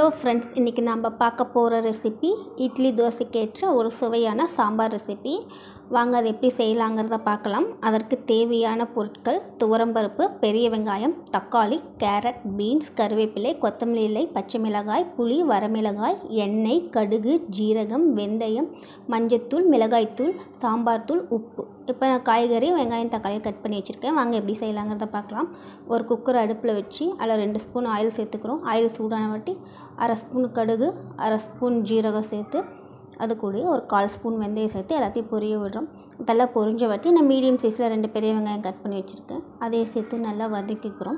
hello friends இன்றைக்கி நம்ம பார்க்க போகிற ரெசிபி இட்லி தோசைக்கேற்ற ஒரு சுவையான சாம்பார் ரெசிபி வாங்க அதை எப்படி செய்யலாங்கிறத பார்க்கலாம் அதற்கு தேவையான பொருட்கள் துவரம்பருப்பு பெரிய வெங்காயம் தக்காளி கேரட் பீன்ஸ் கருவேப்பிலை கொத்தமல்லி இலை பச்சை மிளகாய் புளி வரமிளகாய் எண்ணெய் கடுகு ஜீரகம் வெந்தயம் மஞ்சத்தூள் மிளகாய்த்தூள் சாம்பார் தூள் உப்பு இப்போ நான் காய்கறி வெங்காயம் தக்காளி கட் பண்ணி வச்சுருக்கேன் வாங்க எப்படி செய்யலாங்கிறத பார்க்கலாம் ஒரு குக்கர் அடுப்பில் வச்சு அதில் ரெண்டு ஸ்பூன் ஆயில் சேர்த்துக்கிறோம் ஆயில் சூடான வாட்டி அரை ஸ்பூன் கடுகு அரை ஸ்பூன் ஜீரகம் சேர்த்து அது கூட ஒரு கால் ஸ்பூன் வெந்தயம் சேர்த்து எல்லாத்தையும் பொரிய விடுறோம் இப்போல்லாம் பொரிஞ்ச வாட்டி நான் மீடியம் சைஸில் ரெண்டு பெரிய வெங்காயம் கட் பண்ணி வச்சுருக்கேன் அதையும் சேர்த்து நல்லா வதக்கிக்கிறோம்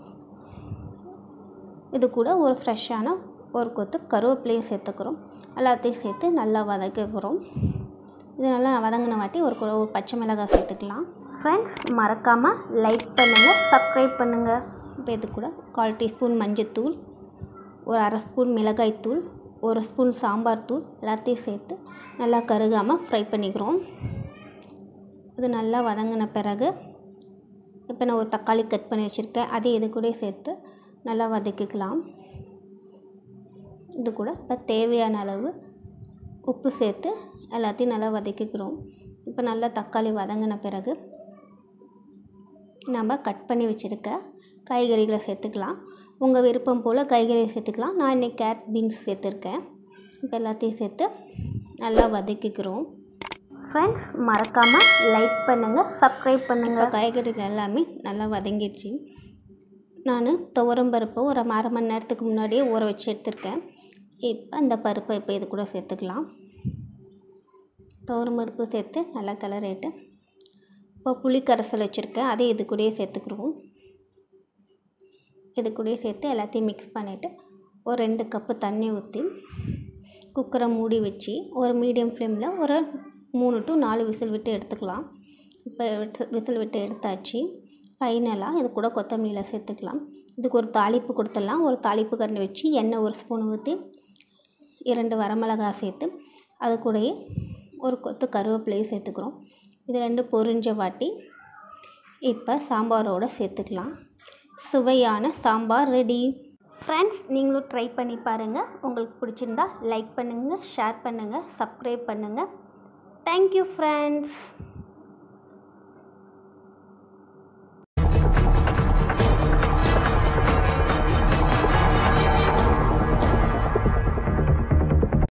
இது கூட ஒரு ஃப்ரெஷ்ஷான ஒரு கொத்து கருவேப்பிலையும் சேர்த்துக்கிறோம் எல்லாத்தையும் சேர்த்து நல்லா வதக்கிக்கிறோம் இது நல்லா வதங்கின வாட்டி ஒரு கூட ஒரு பச்சை மிளகாய் சேர்த்துக்கலாம் ஃப்ரெண்ட்ஸ் மறக்காமல் லைக் பண்ணுங்கள் சப்ஸ்கிரைப் பண்ணுங்கள் இப்போ இது கூட கால் டீஸ்பூன் மஞ்சத்தூள் ஒரு அரை ஸ்பூன் மிளகாய்த்தூள் ஒரு ஸ்பூன் சாம்பார் தூள் எல்லாத்தையும் சேர்த்து நல்லா கருகாமல் ஃப்ரை பண்ணிக்கிறோம் இது நல்லா வதங்கின பிறகு இப்போ நான் ஒரு தக்காளி கட் பண்ணி வச்சுருக்கேன் அதே இது கூட சேர்த்து நல்லா வதக்கிக்கலாம் இது கூட இப்போ தேவையான அளவு உப்பு சேர்த்து எல்லாத்தையும் நல்லா வதக்கிக்கிறோம் இப்போ நல்லா தக்காளி வதங்கின பிறகு நம்ம கட் பண்ணி வச்சுருக்க காய்கறிகளை சேர்த்துக்கலாம் உங்கள் விருப்பம் போல் காய்கறி சேர்த்துக்கலாம் நான் இன்றைக்கி கேரட் பீன்ஸ் சேர்த்துருக்கேன் இப்போ எல்லாத்தையும் சேர்த்து நல்லா வதக்கிக்கிறோம் ஃப்ரெண்ட்ஸ் மறக்காமல் லைக் பண்ணுங்கள் சப்ஸ்கிரைப் பண்ணுங்கள் காய்கறிகள் எல்லாமே நல்லா வதங்கிடுச்சு நான் துவரம் பருப்பு ஒரு அரை மணி நேரத்துக்கு முன்னாடியே ஊற வச்சு எடுத்திருக்கேன் இப்போ அந்த பருப்பை இப்போ இது கூட சேர்த்துக்கலாம் துவரம் பருப்பு சேர்த்து நல்லா கிளறிட்டு இப்போ புளி கரைசல் வச்சுருக்கேன் அதே இது கூடயே சேர்த்துக்குருவோம் இது கூடயே சேர்த்து எல்லாத்தையும் மிக்ஸ் பண்ணிவிட்டு ஒரு ரெண்டு கப்பு தண்ணி ஊற்றி குக்கரை மூடி வச்சு ஒரு மீடியம் ஃப்ளேமில் ஒரு மூணு டு நாலு விசில் விட்டு எடுத்துக்கலாம் இப்போ விட்டு விசில் விட்டு எடுத்தாச்சு ஃபைனலாக இது கூட கொத்தமல்லியில் சேர்த்துக்கலாம் இதுக்கு ஒரு தாளிப்பு கொடுத்துடலாம் ஒரு தாளிப்பு கரண்டி வச்சு எண்ணெய் ஒரு ஸ்பூன் ஊற்றி இரண்டு வரமிளகாய் சேர்த்து அது கூடயே ஒரு கொத்து கருவேப்பிலையும் சேர்த்துக்கிறோம் இது ரெண்டு பொரிஞ்ச வாட்டி இப்போ சாம்பாரோடு சேர்த்துக்கலாம் சுவையான சாம்பார் ரெடி ஃப்ரெண்ட்ஸ் நீங்களும் ட்ரை பண்ணி பாருங்கள் உங்களுக்கு பிடிச்சிருந்தா லைக் பண்ணுங்கள் ஷேர் பண்ணுங்கள் சப்ஸ்கிரைப் பண்ணுங்கள் தேங்க்யூ ஃப்ரெண்ட்ஸ்